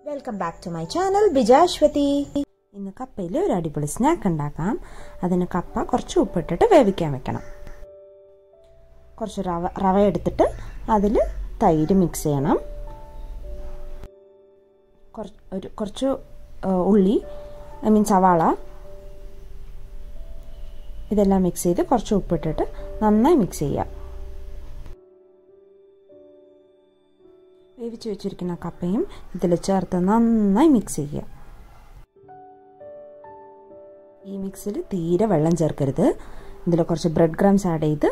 welcome back to my channel ബിജാശ്വതി ഇന്ന് കപ്പയിൽ ഒരു അടിപൊളി സ്നാക്ക് ഉണ്ടാക്കാം അതിന് കപ്പ കുറച്ച് ഉപ്പിട്ടിട്ട് വേവിക്കാൻ വെക്കണം കുറച്ച് റവ റവ എടുത്തിട്ട് അതിൽ തൈര് മിക്സ് ചെയ്യണം കുറച്ച് ഒരു കുറച്ച് ഉള്ളി ഐ മീൻ സവാള ഇതെല്ലാം മിക്സ് ചെയ്ത് കുറച്ച് ഉപ്പിട്ടിട്ട് നന്നായി മിക്സ് ചെയ്യാം വേവിച്ച് വെച്ചിരിക്കുന്ന കപ്പയും ഇതിൽ ചേർത്ത് നന്നായി മിക്സ് ചെയ്യുക ഈ മിക്സിൽ തീരെ വെള്ളം ചേർക്കരുത് ഇതിൽ കുറച്ച് ബ്രെഡ് ക്രംസ് ആഡ് ചെയ്ത്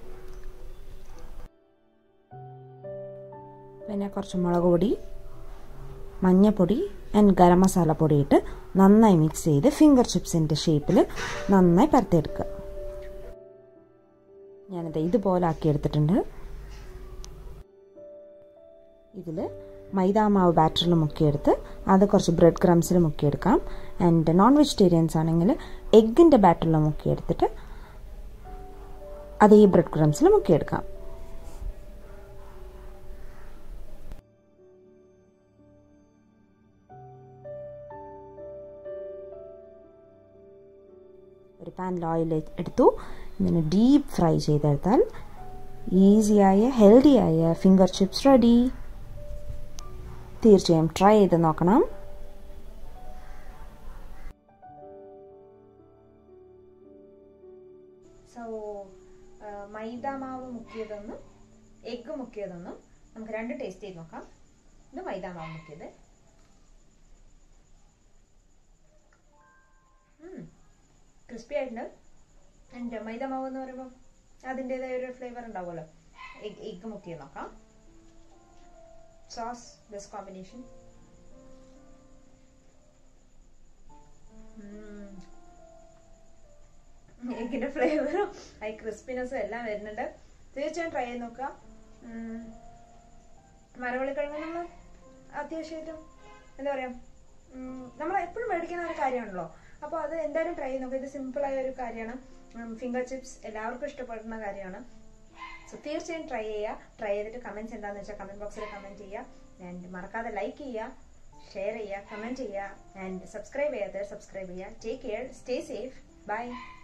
പിന്നെ കുറച്ച് മുളക് പൊടി മഞ്ഞൾപ്പൊടി ആൻഡ് ഗരം മസാല പൊടി ഇട്ട് നന്നായി മിക്സ് ചെയ്ത് ഫിംഗർ ചിപ്സിൻ്റെ ഷേപ്പിൽ നന്നായി പരത്തിയെടുക്കുക ഞാനത് ഇതുപോലെ ആക്കിയെടുത്തിട്ടുണ്ട് ഇതിൽ മൈദാമാവ് ബാറ്ററിൽ മുക്കിയെടുത്ത് അത് കുറച്ച് ബ്രെഡ് ക്രംസിൽ മുക്കിയെടുക്കാം ആൻഡ് നോൺ വെജിറ്റേറിയൻസ് ആണെങ്കിൽ എഗ്ഗിൻ്റെ ബാറ്ററിൽ മുക്കിയെടുത്തിട്ട് അത് ഈ ബ്രെഡ് ക്രംസിൽ മുക്കിയെടുക്കാം ഒരു പാനിൽ ഓയിൽ എടുത്തു ഇതിനെ ഡീപ്പ് ഫ്രൈ ചെയ്തെടുത്താൽ ഈസിയായ ഹെൽത്തിയായ ഫിംഗർ ചിപ്സ് റെഡി തീർച്ചയായും ട്രൈ ചെയ്ത് നോക്കണം സോ മൈദ മാവ് മുക്കിയതൊന്നും എഗ്ഗ് മുക്കിയതൊന്നും നമുക്ക് രണ്ട് ടേസ്റ്റ് ചെയ്ത് നോക്കാം ഇത് മൈദ മാവ് മുക്കിയത് ക്രിസ്പി ആയിട്ടുണ്ട് ആൻഡ് മൈദ മാവ് എന്ന് പറയുമ്പോൾ അതിൻ്റെതായ ഒരു ഫ്ലേവർ ഉണ്ടാവുമല്ലോ എഗ് എഗ്ഗ് മുക്കിയത് നോക്കാം സോസ് ബെസ്റ്റ് കോമ്പിനേഷൻ എഗ്ഗിന്റെ ഫ്ലേവറും ഈ ക്രിസ്പിനെസ്സും എല്ലാം വരുന്നുണ്ട് തീർച്ചയായും ട്രൈ ചെയ്ത് നോക്കുക മരവള്ളിക്കിഴങ്ങ് നമ്മൾ അത്യാവശ്യമായിട്ടും എന്താ പറയാ നമ്മൾ എപ്പോഴും മേടിക്കുന്ന ഒരു കാര്യമാണല്ലോ അപ്പോൾ അത് എന്തായാലും ട്രൈ ചെയ്ത് നോക്കുക ഇത് സിമ്പിളായ ഒരു കാര്യമാണ് ഫിംഗർ ചിപ്സ് എല്ലാവർക്കും ഇഷ്ടപ്പെടുന്ന കാര്യമാണ് സോ തീർച്ചയായും ട്രൈ ചെയ്യുക ട്രൈ ചെയ്തിട്ട് കമൻറ്റ്സ് എന്താണെന്ന് വെച്ചാൽ കമൻറ്റ് ബോക്സിൽ കമൻറ്റ് ചെയ്യുക ആൻഡ് മറക്കാതെ ലൈക്ക് ചെയ്യുക ഷെയർ ചെയ്യുക കമൻറ്റ് ചെയ്യുക ആൻഡ് സബ്സ്ക്രൈബ് ചെയ്യാത്തവർ സബ്സ്ക്രൈബ് ചെയ്യുക take care stay safe by